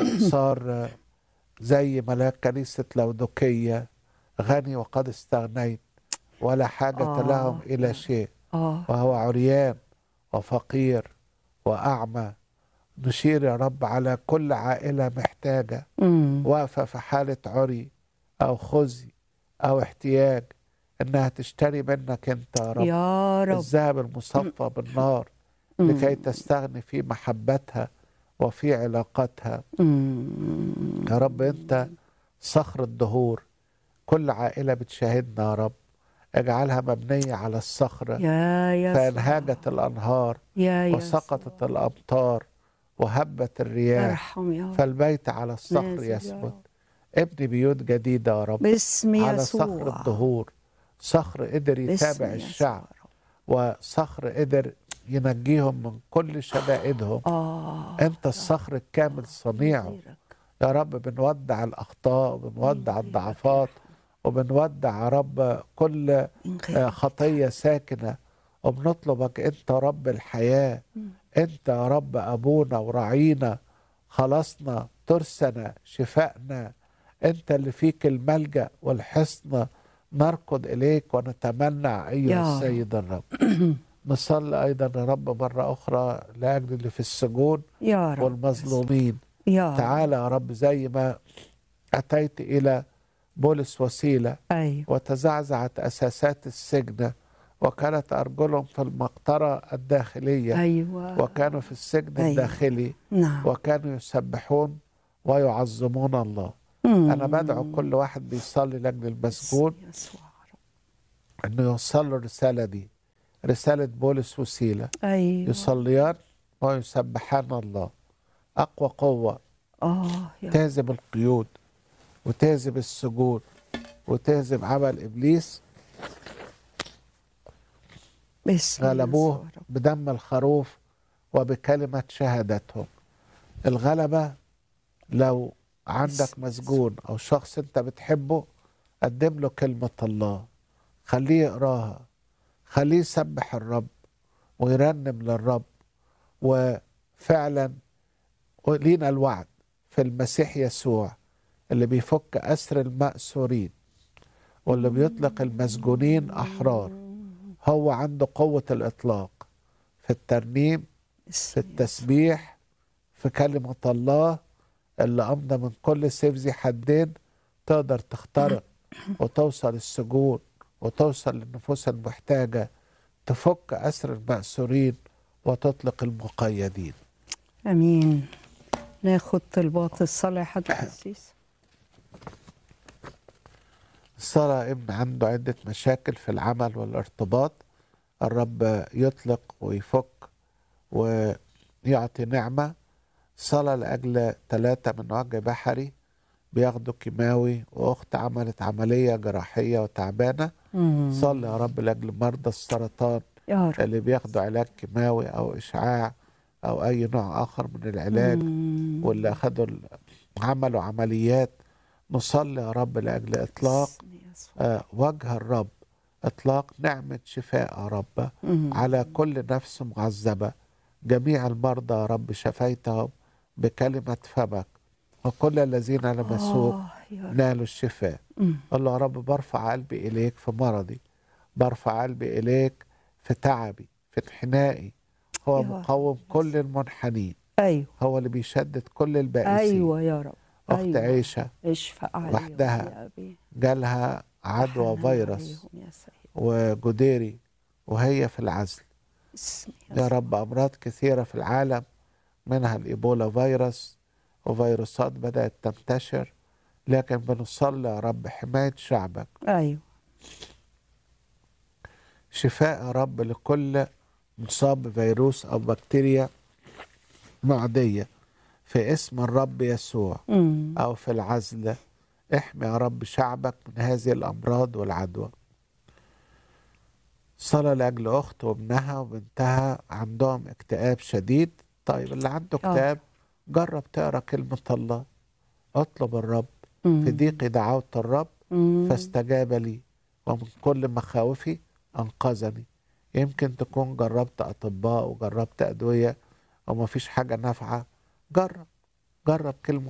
صار زي ملاك كنيسة لودوكية غني وقد استغنيت ولا حاجة آه. لهم إلى شيء اه وهو عريان وفقير وأعمى نشير يا رب على كل عائلة محتاجة أمم. واقفة في حالة عري أو خزي أو احتياج إنها تشتري منك أنت يا رب يا رب الذهب المصفى بالنار أمم. لكي تستغني في محبتها وفي علاقتها أمم. يا رب أنت صخر الدهور كل عائلة بتشاهدنا يا رب اجعلها مبنية على الصخرة يا يا فانهاجت الأنهار يا يا وسقطت الأمطار وهبت الرياح ارحم يا رب فالبيت على الصخر نازل يا يثبت رب. ابني بيوت جديدة يا رب باسم على يسوع صخر الدهور صخر قدر باسم يتابع يسوع الشعب يا رب. وصخر قدر ينجيهم من كل شدائدهم اه انت الصخر الكامل صنيعه غيرك. يا رب بنودع الاخطاء وبنودع غيرك الضعفات وبنودع يا رب كل من آه، غيرك. خطيه ساكنه وبنطلبك انت رب الحياه مم. انت يا رب ابونا وراعينا خلصنا ترسنا شفائنا انت اللي فيك الملجا والحصن نركض اليك ونتمنى يا ايها رب. السيد الرب نصلي ايضا يا رب مره اخرى لاجل اللي في السجون يا رب والمظلومين يا رب تعالى يا رب زي ما اتيت الى بولس وسيله ايوه وتزعزعت اساسات السجن وكانت ارجلهم في المقطره الداخليه ايوه وكانوا في السجن أيوة. الداخلي نعم وكانوا يسبحون ويعظمون الله مم. انا بدعو كل واحد بيصلي لاجل المسجون باسم يسوع يا رب. انه يوصل له الرساله دي رساله بولس وسيله ايوه يصليان ويسبحان الله اقوى قوه اه يا رب. تهزم القيود وتهزم السجون وتهزم عمل ابليس باسم غلبوه يسوع يا رب. بدم الخروف وبكلمة شهادتهم الغلبة لو عندك باسم مسجون أو شخص أنت بتحبه قدم له كلمة الله خليه يقراها خليه يسبح الرب ويرنم للرب وفعلا لينا الوعد في المسيح يسوع اللي بيفك أسر المأسورين واللي بيطلق المسجونين أحرار هو عنده قوة الإطلاق في الترنيم في باسم التسبيح في كلمة الله اللي أمضى من كل سيف ذي حدين تقدر تخترق وتوصل السجون وتوصل للنفوس المحتاجة تفك أسر المأسورين وتطلق المقيدين امين ناخد طلبات الصلاة حد القسيس الصلاة ابن عنده عدة مشاكل في العمل والارتباط الرب يطلق ويفك ويعطي نعمة صلاة لأجل ثلاثة من وجه بحري بياخدوا كيماوي وأخت عملت عملية جراحية وتعبانة مم. صلي يا رب لأجل مرضى السرطان يا رب اللي بياخدوا علاج كيماوي أو إشعاع أو أي نوع آخر من العلاج مم. واللي أخدوا ال- عملوا عمليات نصلي يا رب لأجل إطلاق باسم يسوع. آه، وجه الرب اطلاق نعمه شفاء يا رب مم. على كل نفس معذبه جميع المرضى يا رب شفيتهم بكلمه فمك وكل الذين لمسوك آه يا رب. نالوا الشفاء مم. قل له يا رب برفع قلبي اليك في مرضي برفع قلبي اليك في تعبي في انحنائي هو يا مقوم كل المنحنين ايوه هو اللي بيشدد كل البائسين ايوه يا رب اخت أيوة. عيشه اشفق عليهم وحدها. يا أبي. جالها عدوى حنان فيروس عليهم يا سيد وجديري وهي في العزل باسم يا يسوع. رب أمراض كثيرة في العالم منها الإيبولا فيروس وفيروسات بدأت تنتشر لكن بنصلي يا رب حماية شعبك ايوه شفاء يا رب لكل مصاب بفيروس أو بكتيريا معدية في اسم الرب يسوع مم. أو في العزل احمي يا رب شعبك من هذه الأمراض والعدوى صلاة لأجل أخت وابنها وبنتها عندهم اكتئاب شديد طيب اللي عنده آه. اكتئاب جرب تقرأ كلمة الله اطلب الرب مم. في ضيقي دعوت الرب مم. فاستجاب لي ومن كل مخاوفي أنقذني يمكن تكون جربت أطباء وجربت أدوية وما فيش حاجة نافعة جرب جرب كلمة